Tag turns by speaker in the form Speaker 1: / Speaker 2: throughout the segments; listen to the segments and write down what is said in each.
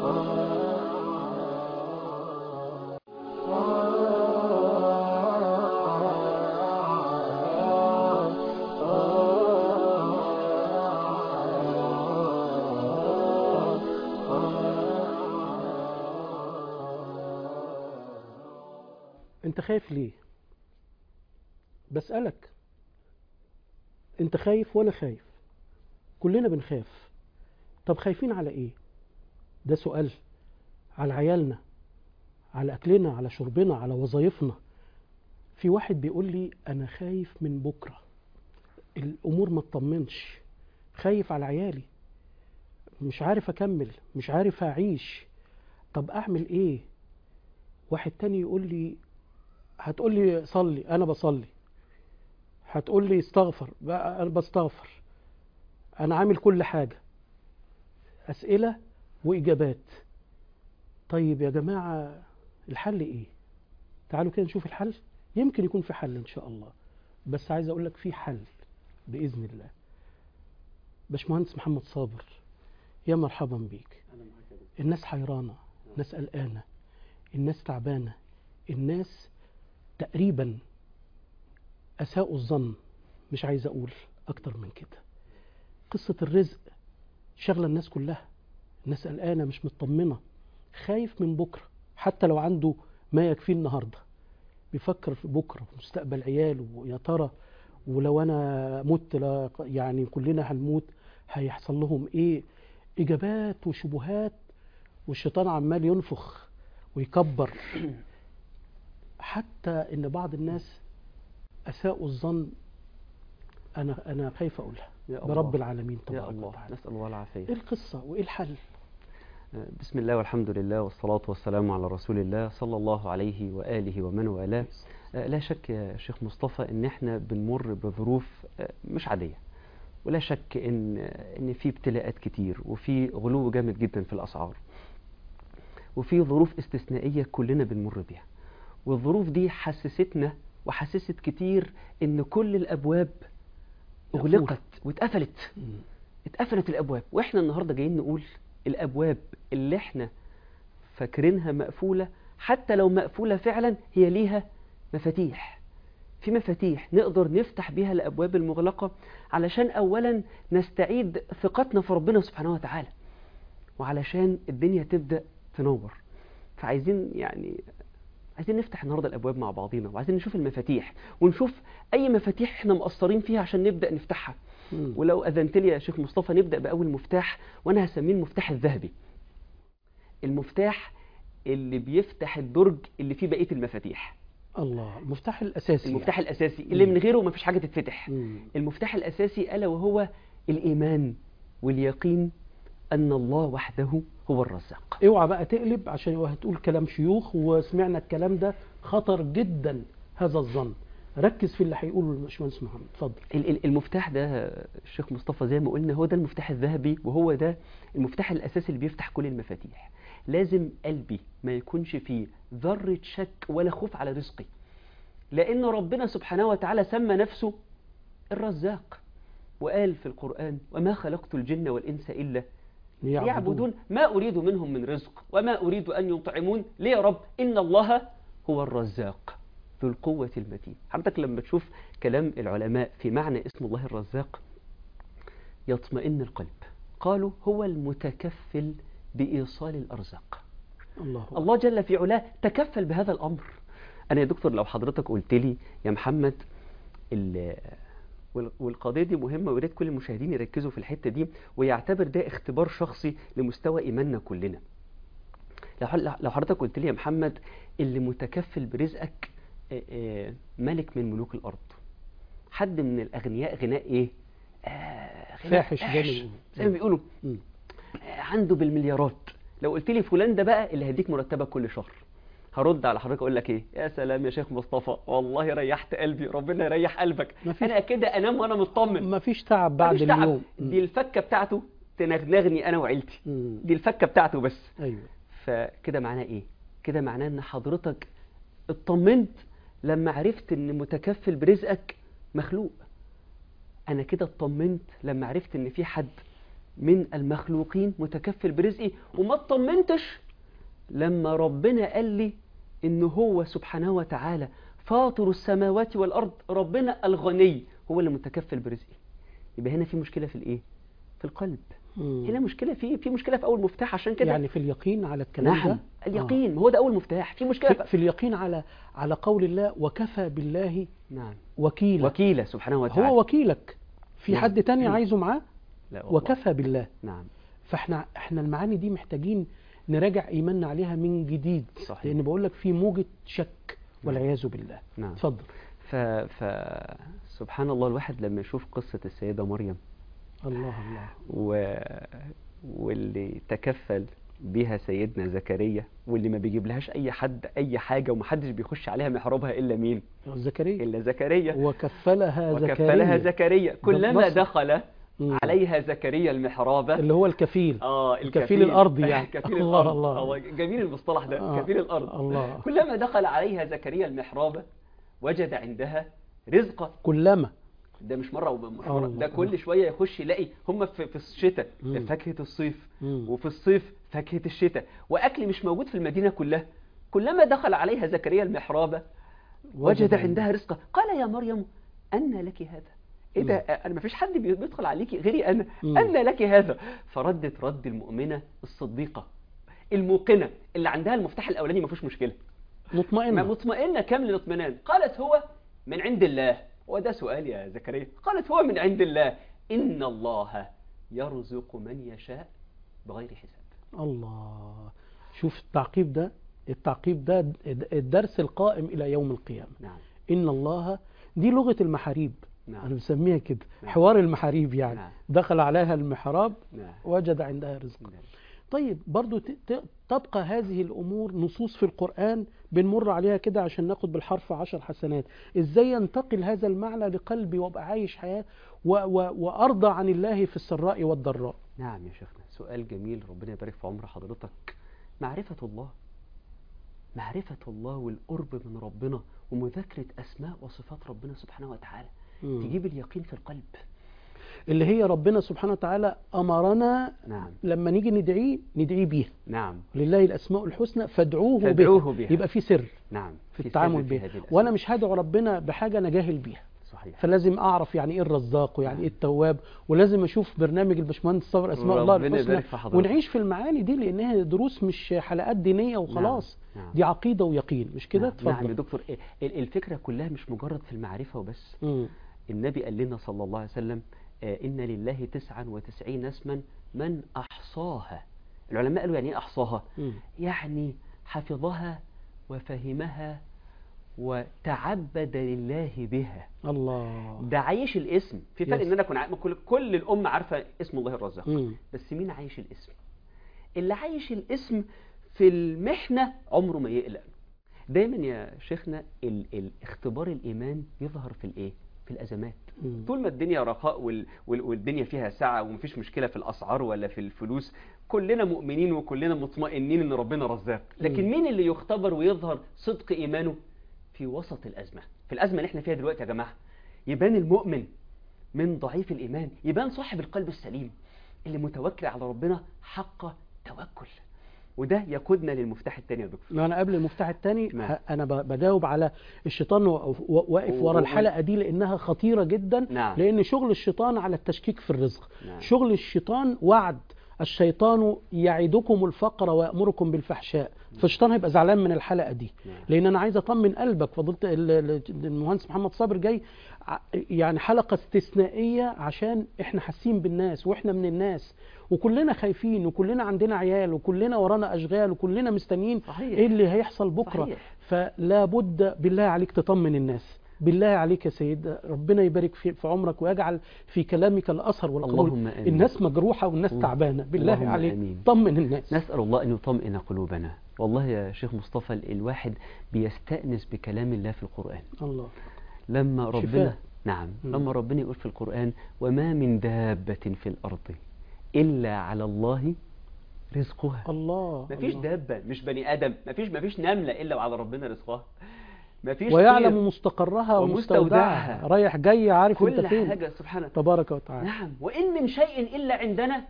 Speaker 1: انت خايف ليه بسألك انت خايف وانا خايف كلنا بنخاف طب خايفين على ايه ده سؤال على عيالنا على اكلنا على شربنا على وظائفنا في واحد بيقول لي انا خايف من بكره الامور ما تطمنش خايف على عيالي مش عارف اكمل مش عارف اعيش طب اعمل ايه واحد تاني يقول لي هتقول لي صلي انا بصلي هتقول لي استغفر بقى انا بستغفر انا عامل كل حاجه اسئله واجابات طيب يا جماعه الحل ايه تعالوا كده نشوف الحل يمكن يكون في حل ان شاء الله بس عايز اقول لك في حل باذن الله باشمهندس محمد صابر يا مرحبا بيك الناس حيرانه الناس قلقانه الناس تعبانه الناس تقريبا اساءوا الظن مش عايز اقول اكتر من كده قصه الرزق شغله الناس كلها الناس قلقانه مش مطمنه خايف من بكره حتى لو عنده ما يكفيه النهارده بيفكر في بكره في مستقبل عياله ويا ترى ولو انا مت لا يعني كلنا هنموت هيحصل لهم ايه اجابات وشبهات والشيطان عمال ينفخ ويكبر حتى ان بعض الناس اساءوا الظن انا انا خايف اقولها
Speaker 2: يا
Speaker 1: برب
Speaker 2: الله.
Speaker 1: العالمين
Speaker 2: يا
Speaker 1: تبارك
Speaker 2: الله
Speaker 1: وتعالى
Speaker 2: نسأل الله العافية
Speaker 1: ايه القصه وايه الحل
Speaker 2: بسم الله والحمد لله والصلاة والسلام على رسول الله صلى الله عليه وآله ومن والاه آه، لا شك يا شيخ مصطفى ان احنا بنمر بظروف آه، مش عادية ولا شك ان ان في ابتلاءات كتير وفي غلو جامد جدا في الاسعار وفي ظروف استثنائية كلنا بنمر بيها والظروف دي حسستنا وحسست كتير ان كل الابواب
Speaker 1: مقفولة.
Speaker 2: اغلقت واتقفلت اتقفلت الابواب واحنا النهارده جايين نقول الابواب اللي احنا فاكرينها مقفوله حتى لو مقفوله فعلا هي ليها مفاتيح في مفاتيح نقدر نفتح بيها الابواب المغلقه علشان اولا نستعيد ثقتنا في ربنا سبحانه وتعالى وعلشان الدنيا تبدا تنور فعايزين يعني عايزين نفتح النهارده الابواب مع بعضينا وعايزين نشوف المفاتيح ونشوف اي مفاتيح احنا مقصرين فيها عشان نبدا نفتحها
Speaker 1: مم.
Speaker 2: ولو أذنت لي يا شيخ مصطفى نبدأ بأول مفتاح وأنا هسميه المفتاح الذهبي المفتاح اللي بيفتح الدرج اللي فيه بقية المفاتيح
Speaker 1: الله المفتاح الاساسي
Speaker 2: المفتاح الأساسي اللي
Speaker 1: مم.
Speaker 2: من غيره مفيش حاجة تتفتح
Speaker 1: يعني. مم.
Speaker 2: المفتاح الأساسي ألا وهو الإيمان واليقين أن الله وحده هو الرزاق
Speaker 1: اوعى بقى تقلب عشان هتقول كلام شيوخ وسمعنا الكلام ده خطر جدا هذا الظن ركز في اللي هيقوله الباشمهندس محمد اتفضل
Speaker 2: ال- ال- المفتاح ده الشيخ مصطفى زي ما قلنا هو ده المفتاح الذهبي وهو ده المفتاح الأساسي اللي بيفتح كل المفاتيح لازم قلبي ما يكونش فيه ذرة شك ولا خوف على رزقي لأن ربنا سبحانه وتعالى سمى نفسه الرزاق وقال في القرآن وما خلقت الجن والإنس إلا ليعبدون ما أريد منهم من رزق وما أريد أن يطعمون ليه يا رب إن الله هو الرزاق ذو القوة المتين حضرتك لما تشوف كلام العلماء في معنى اسم الله الرزاق يطمئن القلب قالوا هو المتكفل بإيصال الأرزاق
Speaker 1: الله أكبر.
Speaker 2: الله جل في علاه تكفل بهذا الأمر أنا يا دكتور لو حضرتك قلت لي يا محمد ال- وال- والقضية دي مهمة ويا ريت كل المشاهدين يركزوا في الحتة دي ويعتبر ده اختبار شخصي لمستوى إيماننا كلنا لو ح- لو حضرتك قلت لي يا محمد اللي متكفل برزقك آه، آه، ملك من ملوك الأرض حد من الأغنياء غناء إيه؟ آه، غناء
Speaker 1: فاحش زي ما بيقولوا.
Speaker 2: زي ما بيقولوا
Speaker 1: مم.
Speaker 2: آه، عنده بالمليارات لو قلت لي فلان ده بقى اللي هيديك مرتبك كل شهر هرد على حضرتك اقول لك ايه يا سلام يا شيخ مصطفى والله ريحت قلبي ربنا يريح قلبك
Speaker 1: مفيش-
Speaker 2: انا كده انام وانا مطمن
Speaker 1: مفيش تعب بعد
Speaker 2: مفيش تعب.
Speaker 1: اليوم مم.
Speaker 2: دي الفكه بتاعته تنغنغني انا وعيلتي
Speaker 1: مم.
Speaker 2: دي الفكه بتاعته بس
Speaker 1: ايوه
Speaker 2: فكده معناه ايه كده معناه ان حضرتك اطمنت لما عرفت ان متكفل برزقك مخلوق انا كده اطمنت لما عرفت ان في حد من المخلوقين متكفل برزقي وما اطمنتش لما ربنا قال لي ان هو سبحانه وتعالى فاطر السماوات والارض ربنا الغني هو اللي متكفل برزقي يبقى هنا في مشكله في الايه في القلب
Speaker 1: مم.
Speaker 2: هنا مشكله في في مشكله في اول مفتاح عشان كده
Speaker 1: يعني في اليقين على الكلام
Speaker 2: نعم
Speaker 1: ده
Speaker 2: اليقين ما هو ده اول مفتاح في مشكله
Speaker 1: في, في اليقين على على قول الله وكفى بالله
Speaker 2: نعم
Speaker 1: وكيلا
Speaker 2: وكيله سبحانه وتعالى
Speaker 1: هو وكيلك في
Speaker 2: نعم.
Speaker 1: حد تاني عايزه معاه
Speaker 2: لا والله.
Speaker 1: وكفى بالله
Speaker 2: نعم
Speaker 1: فاحنا احنا المعاني دي محتاجين نراجع ايماننا عليها من جديد
Speaker 2: صحيح.
Speaker 1: لان بقول لك في موجة شك والعياذ بالله
Speaker 2: نعم
Speaker 1: اتفضل
Speaker 2: ف... ف سبحان الله الواحد لما يشوف قصة السيدة مريم
Speaker 1: الله الله
Speaker 2: و... واللي تكفل بها سيدنا زكريا واللي ما بيجيب لهاش اي حد اي حاجة ومحدش بيخش عليها محرابها الا مين
Speaker 1: زكريا
Speaker 2: الا زكريا
Speaker 1: وكفلها
Speaker 2: وكفلها
Speaker 1: زكريا
Speaker 2: زكريا كلما
Speaker 1: النصر.
Speaker 2: دخل
Speaker 1: مم.
Speaker 2: عليها زكريا المحراب
Speaker 1: اللي هو الكفيل
Speaker 2: اه
Speaker 1: الكفيل الأرضي يعني.
Speaker 2: كفيل
Speaker 1: الله
Speaker 2: الارض
Speaker 1: الله.
Speaker 2: هو جميل المصطلح ده
Speaker 1: آه.
Speaker 2: كفيل الارض
Speaker 1: الله
Speaker 2: كلما دخل عليها زكريا المحراب وجد عندها رزقا
Speaker 1: كلما
Speaker 2: ده مش مره ومش مرة
Speaker 1: الله.
Speaker 2: ده كل شويه يخش يلاقي هم في, في الشتاء
Speaker 1: مم.
Speaker 2: فاكهه الصيف
Speaker 1: مم.
Speaker 2: وفي الصيف فاكهه الشتاء واكل مش موجود في المدينه كلها كلما دخل عليها زكريا المحراب وجد عندها رزقا قال يا مريم أن لك هذا ايه ده انا ما فيش حد بيدخل عليكي غيري انا
Speaker 1: مم.
Speaker 2: أن لك هذا فردت رد المؤمنه الصديقه الموقنه اللي عندها المفتاح الاولاني ما فيهوش مشكله ما
Speaker 1: مطمئنة
Speaker 2: مطمئنة كامل الاطمئنان قالت هو من عند الله هو ده سؤال يا زكريا قالت هو من عند الله إن الله يرزق من يشاء بغير حساب
Speaker 1: الله شوف التعقيب ده التعقيب ده الدرس القائم إلى يوم القيامة
Speaker 2: نعم
Speaker 1: إن الله دي لغة المحاريب
Speaker 2: نعم.
Speaker 1: أنا بسميها كده
Speaker 2: نعم.
Speaker 1: حوار المحاريب يعني
Speaker 2: نعم.
Speaker 1: دخل عليها المحراب
Speaker 2: نعم
Speaker 1: وجد عندها رزق طيب برضو ت- ت- تبقى هذه الأمور نصوص في القرآن بنمر عليها كده عشان ناخد بالحرف عشر حسنات إزاي ينتقل هذا المعنى لقلبي وأبقى عايش حياة و و وأرضى عن الله في السراء والضراء
Speaker 2: نعم يا شيخنا سؤال جميل ربنا يبارك في عمر حضرتك معرفة الله معرفة الله والقرب من ربنا ومذاكرة أسماء وصفات ربنا سبحانه وتعالى
Speaker 1: مم.
Speaker 2: تجيب اليقين في القلب
Speaker 1: اللي هي ربنا سبحانه وتعالى أمرنا
Speaker 2: نعم
Speaker 1: لما نيجي ندعيه ندعيه بيها
Speaker 2: نعم
Speaker 1: لله الأسماء الحسنى فادعوه,
Speaker 2: فادعوه
Speaker 1: بها.
Speaker 2: بها.
Speaker 1: يبقى في سر
Speaker 2: نعم
Speaker 1: في
Speaker 2: سر
Speaker 1: التعامل
Speaker 2: في
Speaker 1: بها
Speaker 2: هذه الأسماء.
Speaker 1: وأنا مش هدعو ربنا بحاجة أنا جاهل بيها
Speaker 2: صحيح
Speaker 1: فلازم اعرف يعني ايه الرزاق ويعني ايه التواب ولازم اشوف برنامج الباشمهندس صابر اسماء الله
Speaker 2: ربنا
Speaker 1: الحسنى
Speaker 2: يبارك في حضرتك.
Speaker 1: ونعيش في المعاني دي لانها دروس مش حلقات دينيه وخلاص
Speaker 2: نعم. نعم.
Speaker 1: دي عقيده ويقين مش كده
Speaker 2: نعم. نعم يا
Speaker 1: اتفضل
Speaker 2: دكتور إيه، ال- الفكرة كلها مش مجرد في المعرفة وبس
Speaker 1: مم.
Speaker 2: النبي قال لنا صلى الله عليه وسلم آه، إن لله تسعا وتسعين اسما من أحصاها العلماء قالوا يعني إيه أحصاها
Speaker 1: مم.
Speaker 2: يعني حفظها وفهمها وتعبد لله بها
Speaker 1: الله
Speaker 2: ده عايش الاسم في فرق
Speaker 1: يس.
Speaker 2: ان انا اكون عا- كل كل الامه عارفه اسم الله الرزاق
Speaker 1: مم.
Speaker 2: بس مين عايش الاسم اللي عايش الاسم في المحنه عمره ما يقلق دايما يا شيخنا ال ال اختبار الايمان يظهر في الايه في الازمات
Speaker 1: مم.
Speaker 2: طول ما الدنيا رخاء وال وال والدنيا فيها سعه ومفيش مشكله في الاسعار ولا في الفلوس كلنا مؤمنين وكلنا مطمئنين ان ربنا رزاق لكن
Speaker 1: مم.
Speaker 2: مين اللي يختبر ويظهر صدق ايمانه في وسط الازمه في الازمه اللي احنا فيها دلوقتي يا جماعه يبان المؤمن من ضعيف الايمان يبان صاحب القلب السليم اللي متوكل على ربنا حق توكل وده يقودنا للمفتاح الثاني يا دكتور
Speaker 1: ما انا قبل المفتاح الثاني
Speaker 2: نعم.
Speaker 1: انا ب- بجاوب على الشيطان واقف واقف
Speaker 2: و-
Speaker 1: ورا
Speaker 2: و-
Speaker 1: الحلقه دي لانها خطيره جدا
Speaker 2: نعم.
Speaker 1: لان شغل الشيطان على التشكيك في الرزق
Speaker 2: نعم.
Speaker 1: شغل الشيطان وعد الشيطان يعدكم الفقر ويأمركم بالفحشاء فالشيطان هيبقى زعلان من الحلقة دي
Speaker 2: نعم.
Speaker 1: لأن أنا عايز أطمن قلبك فضلت ال- ال- المهندس محمد صابر جاي ع- يعني حلقة استثنائية عشان إحنا حاسين بالناس وإحنا من الناس وكلنا خايفين وكلنا عندنا عيال وكلنا ورانا أشغال وكلنا مستنيين
Speaker 2: صحيح.
Speaker 1: إيه اللي هيحصل بكرة
Speaker 2: صحيح.
Speaker 1: فلا بد بالله عليك تطمن الناس بالله عليك يا سيد ربنا يبارك في في عمرك ويجعل في كلامك الأثر والقبول
Speaker 2: اللهم آمين.
Speaker 1: الناس مجروحة والناس
Speaker 2: الله-
Speaker 1: تعبانة بالله
Speaker 2: اللهم
Speaker 1: عليك
Speaker 2: آمين.
Speaker 1: طمن الناس
Speaker 2: نسأل الله أن يطمئن قلوبنا والله يا شيخ مصطفى ال- الواحد بيستأنس بكلام الله في القرآن
Speaker 1: الله
Speaker 2: لما ربنا
Speaker 1: شفاء.
Speaker 2: نعم
Speaker 1: مم.
Speaker 2: لما ربنا يقول في القرآن وما من دابة في الأرض إلا على الله رزقها
Speaker 1: الله
Speaker 2: مفيش
Speaker 1: الله.
Speaker 2: دابة مش بني آدم مفيش مفيش نملة إلا وعلى ربنا رزقها مفيش
Speaker 1: ويعلم
Speaker 2: طير.
Speaker 1: مستقرها
Speaker 2: ومستودعها.
Speaker 1: ومستودعها رايح جاي عارف
Speaker 2: كل
Speaker 1: انت فين
Speaker 2: حاجة سبحانه
Speaker 1: تبارك وتعالى
Speaker 2: نعم وإن من شيء إلا عندنا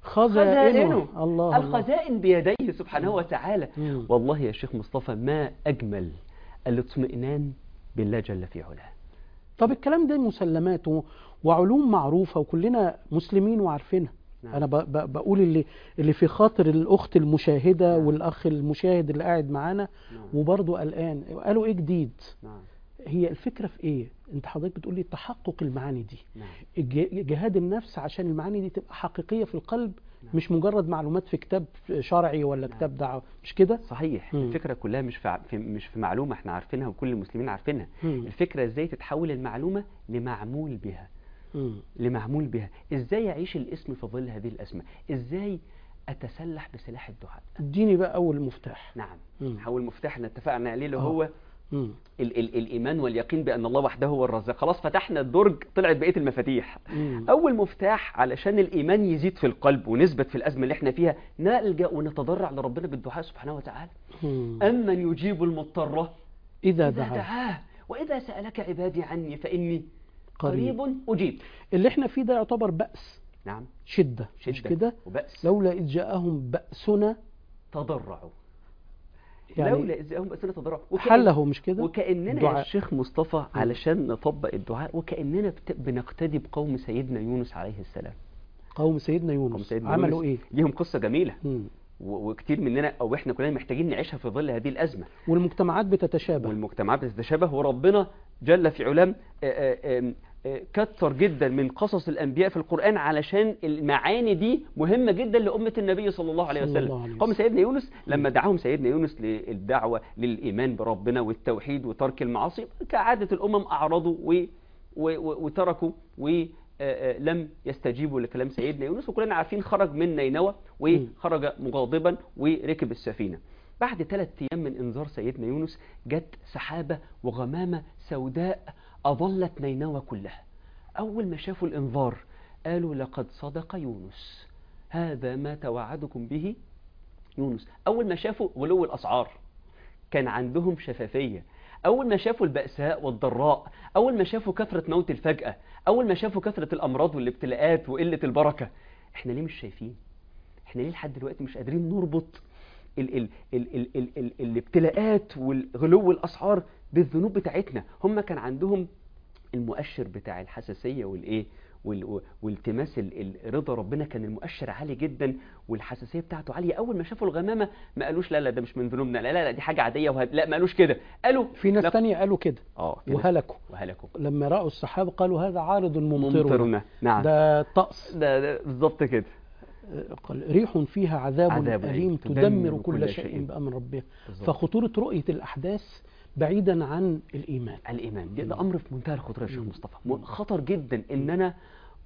Speaker 1: خزائنه الله الله
Speaker 2: الخزائن بيديه سبحانه وتعالى
Speaker 1: مم.
Speaker 2: والله يا شيخ مصطفى ما أجمل الاطمئنان بالله جل في علاه
Speaker 1: طب الكلام ده مسلمات و- وعلوم معروفة وكلنا مسلمين وعارفينها
Speaker 2: نعم.
Speaker 1: أنا ب- ب- بقول اللي اللي في خاطر الأخت المشاهدة
Speaker 2: نعم.
Speaker 1: والأخ المشاهد اللي قاعد معانا
Speaker 2: نعم.
Speaker 1: وبرضه قلقان قالوا إيه جديد
Speaker 2: نعم
Speaker 1: هي الفكرة في إيه أنت حضرتك بتقول لي تحقق المعاني دي
Speaker 2: نعم
Speaker 1: الج- جهاد النفس عشان المعاني دي تبقى حقيقية في القلب
Speaker 2: نعم.
Speaker 1: مش مجرد معلومات في كتاب شرعي ولا
Speaker 2: نعم.
Speaker 1: كتاب دعوة مش كده؟
Speaker 2: صحيح
Speaker 1: مم.
Speaker 2: الفكرة كلها مش في, ع- في مش في معلومة احنا عارفينها وكل المسلمين عارفينها
Speaker 1: مم.
Speaker 2: الفكرة ازاي تتحول المعلومة لمعمول بها
Speaker 1: مم.
Speaker 2: لمعمول بها ازاي يعيش الاسم في ظل هذه الاسماء ازاي اتسلح بسلاح الدعاء
Speaker 1: اديني بقى أول مفتاح
Speaker 2: نعم
Speaker 1: مم.
Speaker 2: حول مفتاح احنا اتفقنا عليه اللي
Speaker 1: آه.
Speaker 2: هو
Speaker 1: مم.
Speaker 2: ال ال الايمان واليقين بان الله وحده هو الرزاق خلاص فتحنا الدرج طلعت بقيه المفاتيح
Speaker 1: مم.
Speaker 2: اول مفتاح علشان الايمان يزيد في القلب ونثبت في الازمه اللي احنا فيها نلجا ونتضرع لربنا بالدعاء سبحانه وتعالى
Speaker 1: مم.
Speaker 2: امن يجيب المضطر
Speaker 1: إذا
Speaker 2: اذا
Speaker 1: دعاه
Speaker 2: دعاه واذا سالك عبادي عني فاني
Speaker 1: قريب.
Speaker 2: قريب اجيب
Speaker 1: اللي احنا فيه ده يعتبر بأس
Speaker 2: نعم
Speaker 1: شدة,
Speaker 2: شدة
Speaker 1: مش كده
Speaker 2: وبأس
Speaker 1: لولا إذ جاءهم بأسنا
Speaker 2: تضرعوا
Speaker 1: يعني
Speaker 2: لولا إذ جاءهم بأسنا تضرعوا وكأن-
Speaker 1: حله مش كده
Speaker 2: وكأننا يا
Speaker 1: دعاء.
Speaker 2: شيخ مصطفى علشان نطبق الدعاء وكأننا بت- بنقتدي بقوم سيدنا يونس عليه السلام
Speaker 1: قوم سيدنا يونس
Speaker 2: قوم سيدنا
Speaker 1: عملوا
Speaker 2: يونس
Speaker 1: ايه
Speaker 2: ليهم قصة جميلة
Speaker 1: مم.
Speaker 2: و- وكتير مننا او احنا كلنا محتاجين نعيشها في ظل هذه الازمه
Speaker 1: والمجتمعات بتتشابه
Speaker 2: والمجتمعات بتتشابه وربنا جل في علام آه، آه، آم، آه، كتر جدا من قصص الانبياء في القران علشان المعاني دي مهمه جدا لامه النبي صلى الله عليه
Speaker 1: صلى
Speaker 2: وسلم
Speaker 1: الله عليه
Speaker 2: قوم
Speaker 1: وسلم.
Speaker 2: سيدنا يونس لما دعاهم سيدنا يونس للدعوه للايمان بربنا والتوحيد وترك المعاصي كعاده الامم اعرضوا و و- و- وتركوا ولم يستجيبوا لكلام سيدنا يونس وكلنا عارفين خرج من نينوى وخرج مغاضبا وركب السفينه بعد ثلاث ايام من انذار سيدنا يونس جت سحابه وغمامه سوداء اظلت نينوى كلها اول ما شافوا الانذار قالوا لقد صدق يونس هذا ما توعدكم به يونس اول ما شافوا غلو الاسعار كان عندهم شفافيه اول ما شافوا البأساء والضراء اول ما شافوا كثرة موت الفجأة اول ما شافوا كثرة الامراض والابتلاءات وقلة البركة احنا ليه مش شايفين احنا ليه لحد دلوقتي مش قادرين نربط ال ال ال ال ال ال الابتلاءات والغلو الاسعار بالذنوب بتاعتنا هم كان عندهم المؤشر بتاع الحساسية والايه وال- والتماس ال- ال- رضا ربنا كان المؤشر عالي جدا والحساسيه بتاعته عاليه اول ما شافوا الغمامه ما قالوش لا لا ده مش من ذنوبنا لا لا لا دي حاجه عاديه وه... لا ما قالوش كده قالوا
Speaker 1: في ناس
Speaker 2: لا-
Speaker 1: تانية قالوا كده
Speaker 2: اه كده.
Speaker 1: وهلكوا
Speaker 2: وهلكوا
Speaker 1: لما رأوا السحاب قالوا هذا عارض ممطرنا
Speaker 2: ممطرنا نعم
Speaker 1: ده طقس
Speaker 2: ده, ده بالظبط كده
Speaker 1: قال ريح فيها عذاب,
Speaker 2: عذاب
Speaker 1: أليم
Speaker 2: أليم
Speaker 1: تدمر كل شيء بأمر ربها
Speaker 2: بالظبط.
Speaker 1: فخطورة رؤية الأحداث بعيدا عن الإيمان
Speaker 2: الايمان ده, ده امر في منتهى الخطوره يا شيخ مصطفى م- خطر جدا ان انا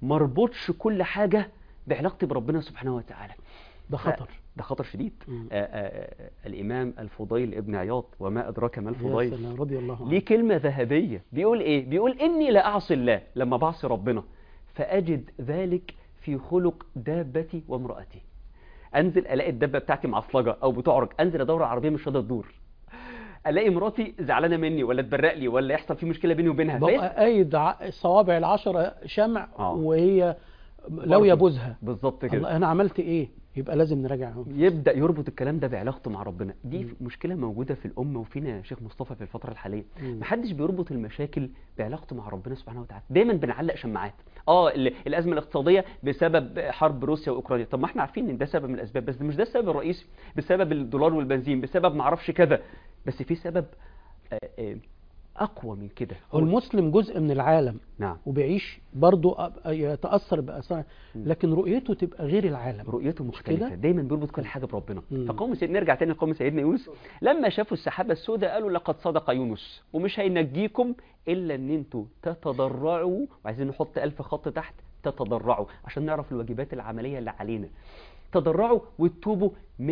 Speaker 2: مربطش كل حاجه بعلاقتي بربنا سبحانه وتعالى
Speaker 1: ده خطر
Speaker 2: ده خطر شديد
Speaker 1: مم.
Speaker 2: آآ آآ الامام الفضيل ابن عياض وما ادراك ما
Speaker 1: يا
Speaker 2: الفضيل
Speaker 1: سلام رضي الله عنه
Speaker 2: ليه كلمة ذهبية بيقول ايه بيقول اني لا اعصي الله لما بعصي ربنا فاجد ذلك في خلق دابتي وامرأتي انزل الاقي الدابة بتاعتي معصلجة او بتعرج انزل ادور على العربية مش راضية تدور الاقي مراتي زعلانة مني ولا تبرق لي ولا يحصل في مشكلة بيني وبينها فيس-
Speaker 1: بقى قايد ع- صوابع العشرة شمع
Speaker 2: آه.
Speaker 1: وهي لو يبوزها
Speaker 2: بالظبط كده
Speaker 1: الله انا عملت ايه يبقى لازم نراجع
Speaker 2: يبدا يربط الكلام ده بعلاقته مع ربنا دي مشكله موجوده في الامه وفينا يا شيخ مصطفى في الفتره الحاليه
Speaker 1: مم.
Speaker 2: محدش بيربط المشاكل بعلاقته مع ربنا سبحانه وتعالى دايما بنعلق شماعات اه ال- الازمه الاقتصاديه بسبب حرب روسيا واوكرانيا طب ما احنا عارفين ان ده سبب من الاسباب بس ده مش ده السبب الرئيسي بسبب الدولار والبنزين بسبب معرفش كذا بس في سبب آه، آه، اقوى من كده
Speaker 1: هو المسلم جزء من العالم
Speaker 2: نعم
Speaker 1: وبيعيش برضه أ- يتأثر بأثار
Speaker 2: مم.
Speaker 1: لكن رؤيته تبقى غير العالم
Speaker 2: رؤيته مختلفة
Speaker 1: كده؟
Speaker 2: دايما بيربط كل حاجة بربنا
Speaker 1: مم.
Speaker 2: فقوم سيد نرجع تاني لقوم سيدنا يونس لما شافوا السحابة السوداء قالوا لقد صدق يونس ومش هينجيكم إلا إن أنتوا تتضرعوا وعايزين نحط ألف خط تحت تتضرعوا عشان نعرف الواجبات العملية اللي علينا تضرعوا وتوبوا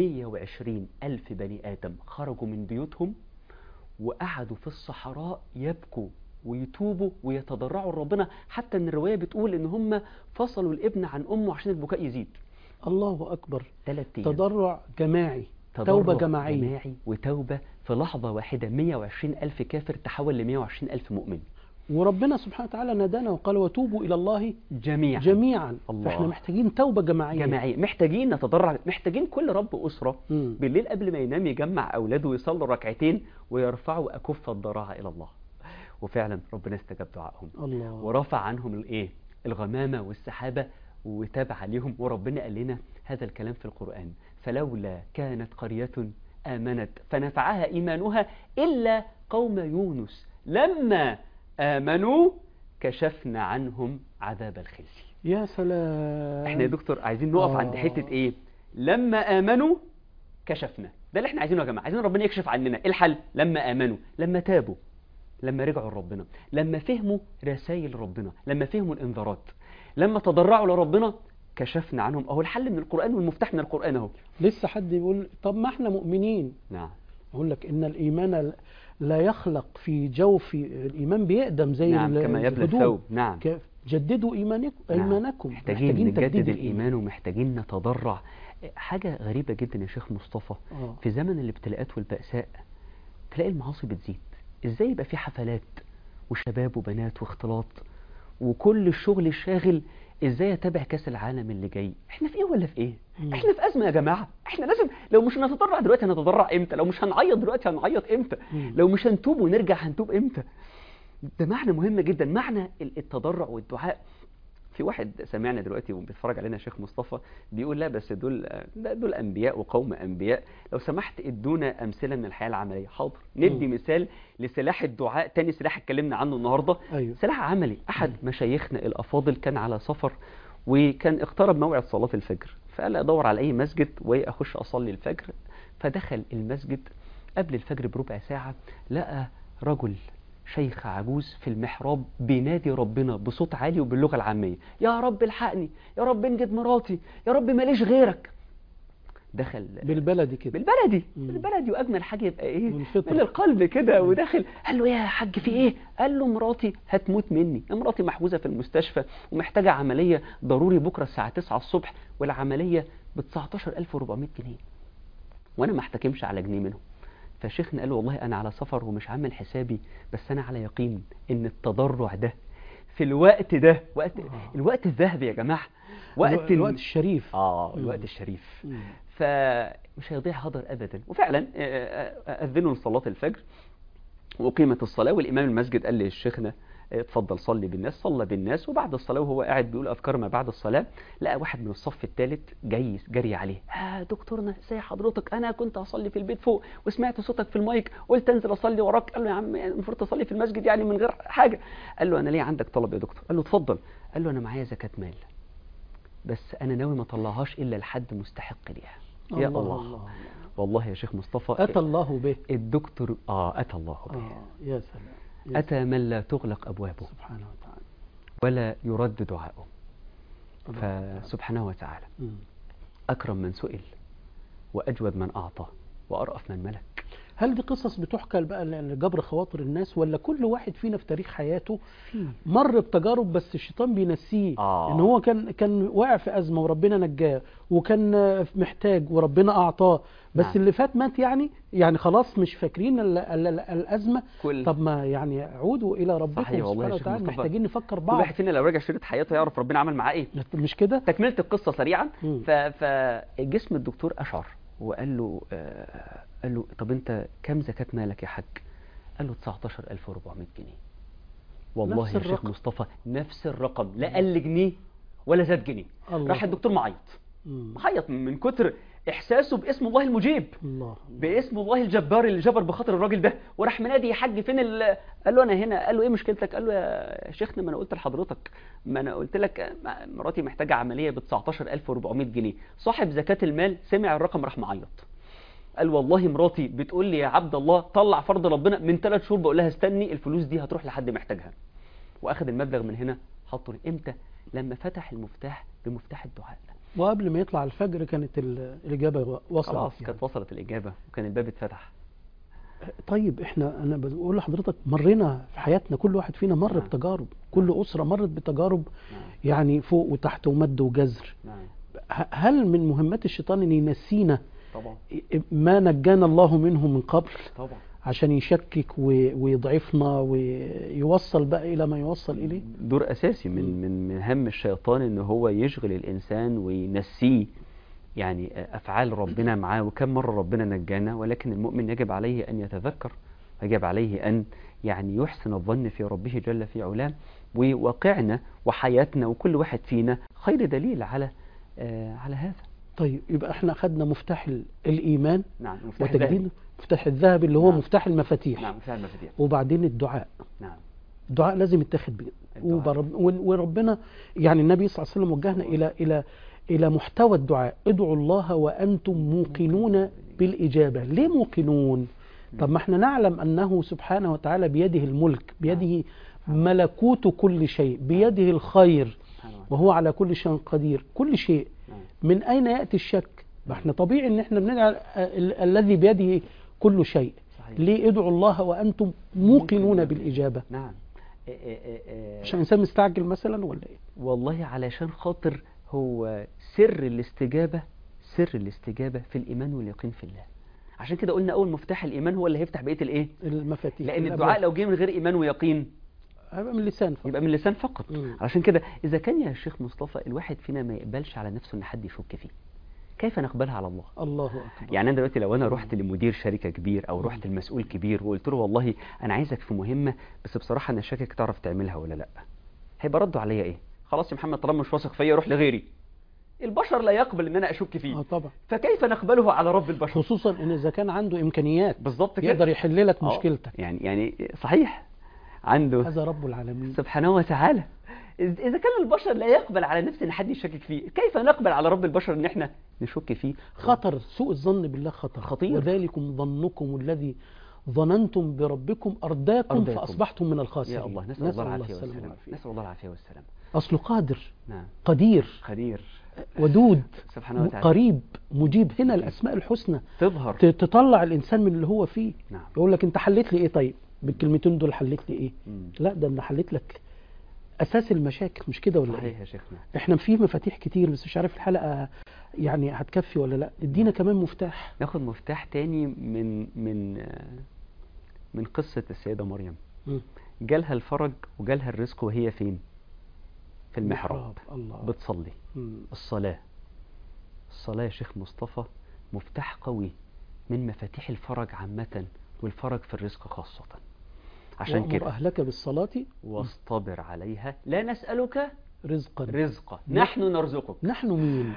Speaker 2: 120 ألف بني آدم خرجوا من بيوتهم وقعدوا في الصحراء يبكوا ويتوبوا ويتضرعوا لربنا حتى ان الروايه بتقول ان هم فصلوا الابن عن امه عشان البكاء يزيد
Speaker 1: الله أكبر
Speaker 2: ثلاث ايام
Speaker 1: تضرع جماعي
Speaker 2: تضرع
Speaker 1: توبة جماعية
Speaker 2: جماعي وتوبه في لحظه واحده 120 الف كافر تحول ل 120 الف مؤمن
Speaker 1: وربنا سبحانه وتعالى نادانا وقال وتوبوا الى الله
Speaker 2: جميعا
Speaker 1: جميعا
Speaker 2: الله.
Speaker 1: فاحنا محتاجين توبه جماعيه
Speaker 2: جماعية محتاجين نتضرع محتاجين كل رب أسرة
Speaker 1: مم.
Speaker 2: بالليل قبل ما ينام يجمع أولاده ويصلوا ركعتين ويرفعوا أكف الضراعة إلى الله وفعلا ربنا استجاب دعائهم
Speaker 1: الله
Speaker 2: ورفع عنهم الايه الغمامة والسحابة وتاب عليهم وربنا قال لنا هذا الكلام في القرآن فلولا كانت قرية آمنت فنفعها إيمانها إلا قوم يونس لما آمنوا كشفنا عنهم عذاب الخزي
Speaker 1: يا سلام
Speaker 2: احنا يا دكتور عايزين نقف
Speaker 1: آه.
Speaker 2: عند حتة ايه لما آمنوا كشفنا ده اللي احنا عايزينه يا جماعة عايزين ربنا يكشف عننا ايه الحل لما آمنوا لما تابوا لما رجعوا لربنا لما فهموا رسائل ربنا لما فهموا الانذارات لما تضرعوا لربنا كشفنا عنهم اهو الحل من القرآن والمفتاح من القرآن اهو
Speaker 1: لسه حد يقول طب ما احنا مؤمنين
Speaker 2: نعم
Speaker 1: اقول لك ان الايمان لا يخلق في جوف الايمان بيقدم زي
Speaker 2: نعم
Speaker 1: ال-
Speaker 2: كما يبلى
Speaker 1: الهدوم.
Speaker 2: الثوب نعم
Speaker 1: ك- جددوا ايمانكم
Speaker 2: نعم.
Speaker 1: ايمانكم
Speaker 2: محتاجين نجدد
Speaker 1: تجديد
Speaker 2: الإيمان ومحتاجين نتضرع حاجة غريبة جدا يا شيخ مصطفى
Speaker 1: آه.
Speaker 2: في زمن الابتلاءات والبأساء تلاقي المعاصي بتزيد ازاي يبقى في حفلات وشباب وبنات واختلاط وكل الشغل الشاغل ازاي اتابع كاس العالم اللي جاي احنا في ايه ولا في ايه
Speaker 1: مم.
Speaker 2: احنا في ازمه يا جماعه احنا لازم لو مش هنتضرع دلوقتي هنتضرع امتى لو مش هنعيط دلوقتي هنعيط امتى
Speaker 1: مم.
Speaker 2: لو مش هنتوب ونرجع هنتوب امتى ده معنى مهم جدا معنى ال- التضرع والدعاء في واحد سمعنا دلوقتي وبيتفرج علينا شيخ مصطفى بيقول لا بس دول لا دول انبياء وقوم انبياء لو سمحت ادونا امثله من الحياه العمليه حاضر ندي
Speaker 1: مم.
Speaker 2: مثال لسلاح الدعاء تاني سلاح اتكلمنا عنه النهارده
Speaker 1: ايوه
Speaker 2: سلاح عملي احد مشايخنا الافاضل كان على سفر وكان اقترب موعد صلاه الفجر فقال ادور على اي مسجد واخش اصلي الفجر فدخل المسجد قبل الفجر بربع ساعه لقى رجل شيخ عجوز في المحراب بينادي ربنا بصوت عالي وباللغه العاميه يا رب الحقني يا رب انجد مراتي يا رب ماليش غيرك دخل
Speaker 1: بالبلدي كده
Speaker 2: بالبلدي
Speaker 1: مم.
Speaker 2: بالبلدي واجمل حاجه يبقى ايه
Speaker 1: من الفطرة.
Speaker 2: من القلب كده وداخل قال له يا حاج في ايه قال له مراتي هتموت مني مراتي محجوزه في المستشفى ومحتاجه عمليه ضروري بكره الساعه 9 الصبح والعمليه ب 19400 جنيه وانا ما احتكمش على جنيه منهم فشيخنا قال له والله انا على سفر ومش عامل حسابي بس انا على يقين ان التضرع ده في الوقت ده وقت
Speaker 1: آه.
Speaker 2: الوقت الذهبي يا جماعه وقت
Speaker 1: الوقت, الوقت الشريف
Speaker 2: اه
Speaker 1: مم.
Speaker 2: الوقت الشريف
Speaker 1: مم.
Speaker 2: فمش هيضيع هدر ابدا وفعلا آه، آه، اذنوا لصلاه الفجر وقيمت الصلاه والامام المسجد قال لشيخنا آه، اتفضل صلي بالناس صلى بالناس وبعد الصلاه وهو قاعد بيقول اذكار ما بعد الصلاه لقى واحد من الصف الثالث جاي جري عليه اه دكتورنا ازاي حضرتك انا كنت هصلي في البيت فوق وسمعت صوتك في المايك قلت انزل اصلي وراك قال له يا عم يعني المفروض تصلي في المسجد يعني من غير حاجه قال له انا ليه عندك طلب يا دكتور قال له اتفضل قال له انا معايا زكاه مال بس انا ناوي ما اطلعهاش الا لحد مستحق ليها يا الله, الله.
Speaker 1: الله
Speaker 2: والله يا شيخ مصطفى
Speaker 1: اتى الله به
Speaker 2: الدكتور اه اتى الله به
Speaker 1: آه يا سلام يا
Speaker 2: اتى من لا تغلق ابوابه
Speaker 1: سبحانه وتعالى
Speaker 2: ولا يرد دعاؤه
Speaker 1: الله.
Speaker 2: فسبحانه وتعالى
Speaker 1: مم.
Speaker 2: اكرم من سئل واجود من اعطى وارأف من ملك
Speaker 1: هل دي قصص بتحكى بقى لجبر خواطر الناس ولا كل واحد فينا في تاريخ حياته مر بتجارب بس الشيطان بينسيه
Speaker 2: آه.
Speaker 1: ان هو كان كان واقع في ازمه وربنا نجاه وكان محتاج وربنا اعطاه بس
Speaker 2: نعم.
Speaker 1: اللي فات مات يعني يعني خلاص مش فاكرين ال ال ال الازمه
Speaker 2: كل
Speaker 1: طب ما يعني عودوا الى ربكم
Speaker 2: صحيح والله يا
Speaker 1: سبحانه
Speaker 2: شيخ
Speaker 1: وتعالى
Speaker 2: مصطفى.
Speaker 1: محتاجين نفكر
Speaker 2: كل
Speaker 1: بعض
Speaker 2: واحد فينا لو راجع شريط حياته يعرف ربنا عمل معاه ايه
Speaker 1: مش كده
Speaker 2: تكمله القصه سريعا
Speaker 1: مم.
Speaker 2: ف... فجسم الدكتور اشعر وقال له آه... قال له طب انت كم زكاه مالك يا حاج قال له 19400 جنيه والله
Speaker 1: نفس
Speaker 2: يا شيخ
Speaker 1: الرقم.
Speaker 2: مصطفى نفس الرقم لا قل جنيه ولا زاد جنيه
Speaker 1: الله
Speaker 2: راح الدكتور معيط
Speaker 1: مم.
Speaker 2: معيط من كتر احساسه باسم الله المجيب
Speaker 1: الله
Speaker 2: باسم الله الجبار اللي جبر بخاطر الراجل ده وراح منادي يا حاج فين ال... قال له انا هنا قال له ايه مشكلتك قال له يا شيخنا ما انا قلت لحضرتك ما انا قلت لك مراتي محتاجه عمليه ب 19400 جنيه صاحب زكاه المال سمع الرقم راح معيط قال والله مراتي بتقول لي يا عبد الله طلع فرض ربنا من ثلاث شهور بقول لها استني الفلوس دي هتروح لحد محتاجها واخد المبلغ من هنا حطه امتى لما فتح المفتاح بمفتاح الدعاء
Speaker 1: وقبل ما يطلع الفجر كانت ال- الاجابه وصلت
Speaker 2: خلاص
Speaker 1: يعني.
Speaker 2: كانت وصلت الاجابه وكان الباب اتفتح
Speaker 1: طيب احنا انا بقول لحضرتك مرينا في حياتنا كل واحد فينا مر
Speaker 2: نعم.
Speaker 1: بتجارب كل اسره مرت بتجارب
Speaker 2: نعم
Speaker 1: يعني فوق وتحت ومد وجزر
Speaker 2: نعم
Speaker 1: ه- هل من مهمات الشيطان ان ينسينا
Speaker 2: طبعا
Speaker 1: ما نجانا الله منه من قبل
Speaker 2: طبعا
Speaker 1: عشان يشكك و- ويضعفنا ويوصل بقى الى ما يوصل اليه
Speaker 2: دور اساسي من من من هم الشيطان ان هو يشغل الانسان وينسيه يعني افعال ربنا معاه وكم مره ربنا نجانا ولكن المؤمن يجب عليه ان يتذكر يجب عليه ان يعني يحسن الظن في ربه جل في علاه وواقعنا وحياتنا وكل واحد فينا خير دليل على آه على هذا
Speaker 1: طيب يبقى احنا اخذنا مفتاح ال- الايمان
Speaker 2: نعم مفتاح
Speaker 1: وتجديد
Speaker 2: الذهب.
Speaker 1: مفتاح الذهب اللي هو
Speaker 2: نعم.
Speaker 1: مفتاح المفاتيح
Speaker 2: نعم مفتاح المفاتيح
Speaker 1: وبعدين الدعاء
Speaker 2: نعم
Speaker 1: الدعاء لازم يتاخد بجد
Speaker 2: الدعاء.
Speaker 1: وبرب- ون- وربنا يعني النبي صلى الله عليه وسلم وجهنا الى الى الى محتوى الدعاء ادعوا الله وانتم موقنون بالاجابه ليه موقنون طب ما احنا نعلم انه سبحانه وتعالى بيده الملك بيده ملكوت كل شيء بيده الخير
Speaker 2: سبحان الله.
Speaker 1: وهو على كل شيء قدير كل شيء
Speaker 2: نعم.
Speaker 1: من اين ياتي الشك ما احنا طبيعي ان احنا بندعي ال- الذي بيده كل شيء
Speaker 2: صحيح.
Speaker 1: ليه ادعوا الله وانتم موقنون بالاجابه
Speaker 2: نعم إيه إيه إيه إيه.
Speaker 1: عشان الانسان مستعجل مثلا ولا ايه
Speaker 2: والله علشان خاطر هو سر الاستجابة سر الاستجابة في الإيمان واليقين في الله عشان كده قلنا أول مفتاح الإيمان هو اللي هيفتح بقية الإيه
Speaker 1: المفاتيح
Speaker 2: لأن
Speaker 1: الأبواب.
Speaker 2: الدعاء لو جه من غير إيمان ويقين
Speaker 1: هيبقى من اللسان فقط.
Speaker 2: يبقى من اللسان فقط
Speaker 1: مم.
Speaker 2: علشان كده إذا كان يا شيخ مصطفى الواحد فينا ما يقبلش على نفسه إن حد يشك فيه كيف نقبلها على الله
Speaker 1: الله اكبر
Speaker 2: يعني انا دلوقتي لو انا رحت لمدير شركه كبير او رحت لمسؤول كبير وقلت له والله انا عايزك في مهمه بس بصراحه انا شاكك تعرف تعملها ولا لا هيبقى رده عليا ايه خلاص يا محمد طالما مش واثق فيا روح لغيري البشر لا يقبل ان انا اشك
Speaker 1: اه
Speaker 2: فيه
Speaker 1: طبعا
Speaker 2: فكيف نقبله على رب البشر
Speaker 1: خصوصا ان اذا كان عنده امكانيات
Speaker 2: بالظبط كده
Speaker 1: يقدر يحل لك
Speaker 2: آه،
Speaker 1: مشكلتك
Speaker 2: يعني يعني صحيح عنده
Speaker 1: هذا رب العالمين
Speaker 2: سبحانه وتعالى إذ- اذا كان البشر لا يقبل على نفسه ان حد يشكك فيه كيف نقبل على رب البشر ان احنا نشك فيه
Speaker 1: خطر سوء الظن بالله خطر
Speaker 2: خطير.
Speaker 1: وذلكم ظنكم الذي ظننتم بربكم أرداكم,
Speaker 2: أرداكم.
Speaker 1: فأصبحتم من الخاسرين
Speaker 2: يا الله نسال الله العافيه
Speaker 1: السلامة
Speaker 2: والسلام
Speaker 1: والعافية.
Speaker 2: نسال الله العافيه والسلام
Speaker 1: أصله قادر
Speaker 2: نعم
Speaker 1: قدير
Speaker 2: خدير
Speaker 1: ودود
Speaker 2: سبحانه وتعالى
Speaker 1: قريب مجيب هنا الأسماء الحسنى
Speaker 2: تظهر
Speaker 1: ت- تطلع الإنسان من اللي هو فيه
Speaker 2: نعم
Speaker 1: يقول لك أنت حليت لي إيه طيب بالكلمتين دول حليت لي إيه
Speaker 2: مم.
Speaker 1: لا ده أنا حليت لك أساس المشاكل مش كده ولا إيه
Speaker 2: صحيح يا شيخنا
Speaker 1: احنا في مفاتيح كتير بس مش عارف الحلقة يعني هتكفي ولا لا ادينا كمان مفتاح
Speaker 2: ناخد مفتاح تاني من من آه، من قصة السيدة مريم
Speaker 1: مم.
Speaker 2: جالها الفرج وجالها الرزق وهي فين في المحراب
Speaker 1: الله
Speaker 2: بتصلي
Speaker 1: مم.
Speaker 2: الصلاة الصلاة يا شيخ مصطفى مفتاح قوي من مفاتيح الفرج عامة والفرج في الرزق خاصة عشان
Speaker 1: وأمر
Speaker 2: كده
Speaker 1: أهلك بالصلاة
Speaker 2: واصطبر عليها لا نسألك
Speaker 1: رزقا
Speaker 2: رزقا نحن نرزقك
Speaker 1: نحن مين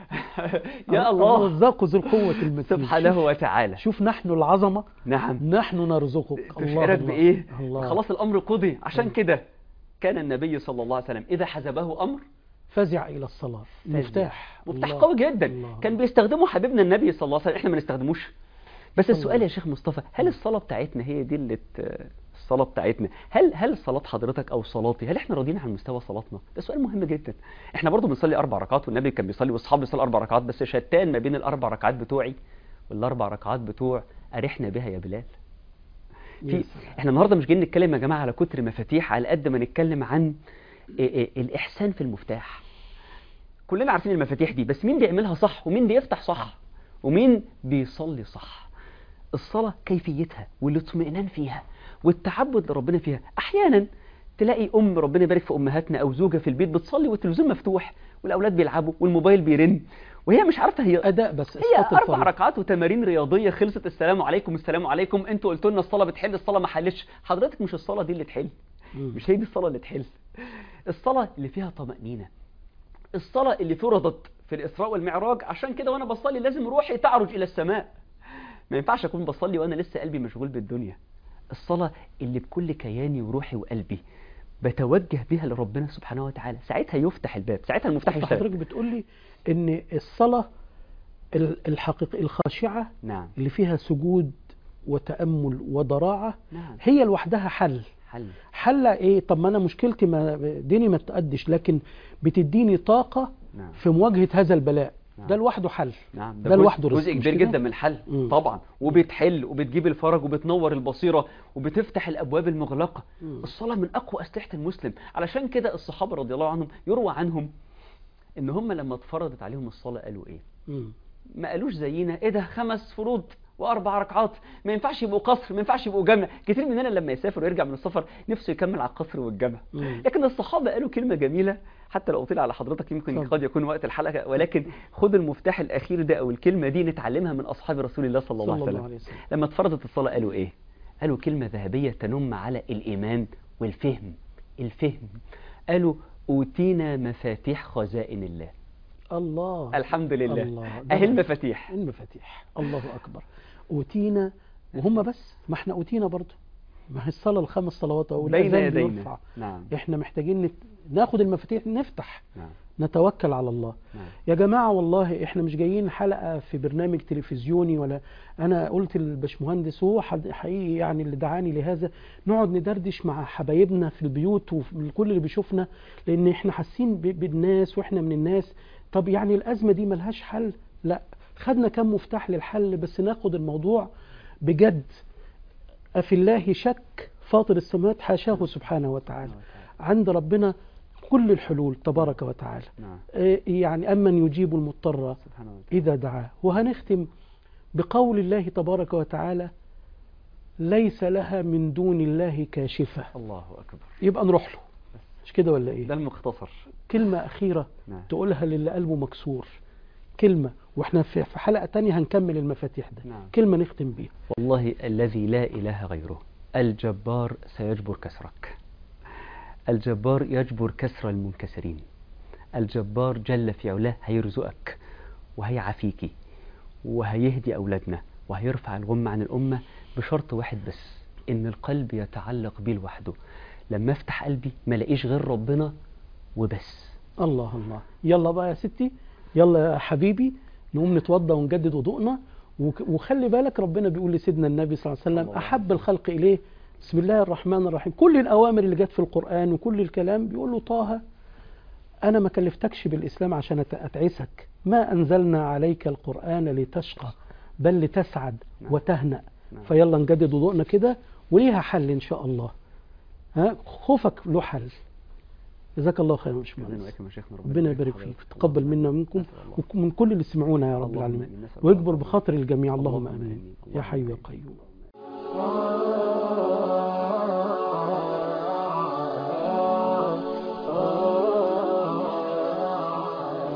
Speaker 2: يا الله
Speaker 1: الرزاق ذو القوة المتين
Speaker 2: سبحانه
Speaker 1: شوف-
Speaker 2: وتعالى
Speaker 1: شوف نحن العظمة
Speaker 2: نعم
Speaker 1: نحن نرزقك الله
Speaker 2: تشعرك
Speaker 1: الله.
Speaker 2: بإيه
Speaker 1: الله
Speaker 2: خلاص الأمر قضي عشان
Speaker 1: مم.
Speaker 2: كده كان النبي صلى الله عليه وسلم إذا حزبه أمر
Speaker 1: فزع إلى الصلاة
Speaker 2: فزع.
Speaker 1: مفتاح
Speaker 2: مفتاح
Speaker 1: الله.
Speaker 2: قوي جدا
Speaker 1: الله.
Speaker 2: كان بيستخدمه حبيبنا النبي صلى الله عليه وسلم احنا ما نستخدموش بس
Speaker 1: الله.
Speaker 2: السؤال يا شيخ مصطفى هل الصلاة بتاعتنا هي دي اللي ت- الصلاة بتاعتنا هل هل صلاة حضرتك او صلاتي هل احنا راضيين عن مستوى صلاتنا ده سؤال مهم جدا احنا برضو بنصلي اربع ركعات والنبي كان بيصلي واصحابه بيصلي اربع ركعات بس شتان ما بين الاربع ركعات بتوعي والاربع ركعات بتوع ارحنا بها يا بلال
Speaker 1: يا
Speaker 2: في
Speaker 1: سلام.
Speaker 2: احنا النهارده مش جايين نتكلم يا جماعه على كتر مفاتيح على قد ما نتكلم عن إيه إيه الاحسان في المفتاح كلنا عارفين المفاتيح دي بس مين بيعملها صح ومين بيفتح صح ومين بيصلي صح الصلاه كيفيتها والاطمئنان فيها والتعبد لربنا فيها احيانا تلاقي ام ربنا يبارك في امهاتنا او زوجه في البيت بتصلي والتلفزيون مفتوح والاولاد بيلعبوا والموبايل بيرن وهي مش عارفه هي
Speaker 1: أداء بس
Speaker 2: هي
Speaker 1: إسقاط
Speaker 2: اربع
Speaker 1: الفرض.
Speaker 2: ركعات وتمارين رياضيه خلصت السلام عليكم السلام عليكم انتوا قلتوا لنا الصلاه بتحل الصلاه ما حلتش حضرتك مش الصلاه دي اللي تحل
Speaker 1: مم.
Speaker 2: مش هي دي الصلاه اللي تحل الصلاه اللي فيها طمانينه الصلاه اللي فرضت في الاسراء والمعراج عشان كده وانا بصلي لازم روحي تعرج الى السماء ما ينفعش اكون بصلي وانا لسه قلبي مشغول بالدنيا الصلاه اللي بكل كياني وروحي وقلبي بتوجه بها لربنا سبحانه وتعالى ساعتها يفتح الباب ساعتها المفتاح
Speaker 1: أصل
Speaker 2: يشتغل
Speaker 1: حضرتك بتقول لي إن الصلاة ال- الحقيقة الخاشعة
Speaker 2: نعم
Speaker 1: اللي فيها سجود وتأمل وضراعة
Speaker 2: نعم
Speaker 1: هي لوحدها حل
Speaker 2: حل
Speaker 1: حل ايه طب ما انا مشكلتي ما ديني ما تأدش لكن بتديني طاقة
Speaker 2: نعم
Speaker 1: في مواجهة هذا البلاء
Speaker 2: نعم.
Speaker 1: ده لوحده حل
Speaker 2: نعم
Speaker 1: ده
Speaker 2: جزء-
Speaker 1: لوحده رزق،
Speaker 2: جزء
Speaker 1: مش
Speaker 2: كبير
Speaker 1: كده؟
Speaker 2: جدا من الحل
Speaker 1: مم.
Speaker 2: طبعا وبتحل وبتجيب الفرج وبتنور البصيره وبتفتح الابواب المغلقه
Speaker 1: مم.
Speaker 2: الصلاه من اقوى اسلحه المسلم علشان كده الصحابه رضي الله عنهم يروى عنهم ان هم لما اتفرضت عليهم الصلاه قالوا ايه
Speaker 1: مم.
Speaker 2: ما قالوش زينا ايه ده خمس فروض واربع ركعات ما ينفعش يبقوا قصر ما ينفعش يبقوا جمع كتير مننا لما يسافر ويرجع من السفر نفسه يكمل على القصر والجمع
Speaker 1: مم.
Speaker 2: لكن الصحابه قالوا كلمه جميله حتى لو اطيل على حضرتك يمكن
Speaker 1: اتفضل.
Speaker 2: قد يكون وقت الحلقه ولكن خد المفتاح الاخير ده او الكلمه دي نتعلمها من اصحاب رسول الله صلى الله
Speaker 1: صلى
Speaker 2: عليه
Speaker 1: الله
Speaker 2: وسلم
Speaker 1: عليه وسلم
Speaker 2: لما اتفرضت الصلاة قالوا ايه قالوا كلمة ذهبية تنم على الإيمان والفهم الفهم قالوا أوتينا مفاتيح خزائن الله
Speaker 1: الله
Speaker 2: الحمد لله
Speaker 1: الله ده
Speaker 2: أهي المفاتيح
Speaker 1: المفاتيح الله أكبر أوتينا وهم بس ما احنا أوتينا برضه ما هي الصلاة الخمس صلوات أو
Speaker 2: بين
Speaker 1: الأذان
Speaker 2: يدينا
Speaker 1: بيرفع.
Speaker 2: نعم
Speaker 1: احنا محتاجين نت... ناخد المفاتيح نفتح
Speaker 2: نعم
Speaker 1: نتوكل على الله
Speaker 2: نعم
Speaker 1: يا جماعة والله احنا مش جايين حلقة في برنامج تلفزيوني ولا انا قلت للبشمهندس وهو حد- حقيقي يعني اللي دعاني لهذا نقعد ندردش مع حبايبنا في البيوت وكل اللي بيشوفنا لان احنا حاسين ب- بالناس واحنا من الناس طب يعني الازمة دي ملهاش حل لا خدنا كم مفتاح للحل بس ناخد الموضوع بجد أفي الله شك فاطر السماوات حاشاه سبحانه وتعالى عند ربنا كل الحلول تبارك وتعالى
Speaker 2: نعم
Speaker 1: إيه يعني أمن يجيب المضطر
Speaker 2: سبحانه وتعالى
Speaker 1: إذا دعاه وهنختم بقول الله تبارك وتعالى ليس لها من دون الله كاشفة
Speaker 2: الله أكبر
Speaker 1: يبقى نروح له مش كده ولا
Speaker 2: ده
Speaker 1: إيه
Speaker 2: المختصر
Speaker 1: كلمة أخيرة
Speaker 2: نعم
Speaker 1: تقولها للي قلبه مكسور كلمة واحنا في في حلقة تانية هنكمل المفاتيح ده
Speaker 2: نعم
Speaker 1: كلمة نختم بيها
Speaker 2: والله الذي لا إله غيره الجبار سيجبر كسرك الجبار يجبر كسر المنكسرين الجبار جل في علاه هيرزقك وهيعافيكي وهيهدي أولادنا وهيرفع الغم عن الأمة بشرط واحد بس إن القلب يتعلق بيه لوحده لما افتح قلبي ما لاقيش غير ربنا وبس
Speaker 1: الله الله يلا بقى يا ستي يلا يا حبيبي نقوم نتوضى ونجدد وضوءنا وك- وخلي بالك ربنا بيقول لسيدنا النبي صلى الله عليه وسلم
Speaker 2: الله
Speaker 1: أحب الخلق إليه بسم الله الرحمن الرحيم كل الأوامر اللي جت في القرآن وكل الكلام بيقول له طه أنا ما كلفتكش بالإسلام عشان أت- أتعسك ما أنزلنا عليك القرآن لتشقى بل لتسعد
Speaker 2: نعم.
Speaker 1: وتهنأ
Speaker 2: نعم.
Speaker 1: فيلا نجدد وضوءنا كده وليها حل إن شاء الله ها خوفك له حل جزاك الله خيرا يا
Speaker 2: بإذن
Speaker 1: باشمهندس
Speaker 2: وإياكم يا شيخنا
Speaker 1: ربنا يبارك فيك تقبل منا ومنكم
Speaker 2: نسأل الله.
Speaker 1: ومن كل اللي سمعونا يا رب
Speaker 2: اللهم
Speaker 1: العالمين
Speaker 2: آمين. نسأل
Speaker 1: ويكبر
Speaker 2: الله.
Speaker 1: بخاطر الجميع اللهم
Speaker 2: اللهم
Speaker 1: امين
Speaker 2: آمين.
Speaker 1: يا حي يا
Speaker 2: اللهم
Speaker 1: قيوم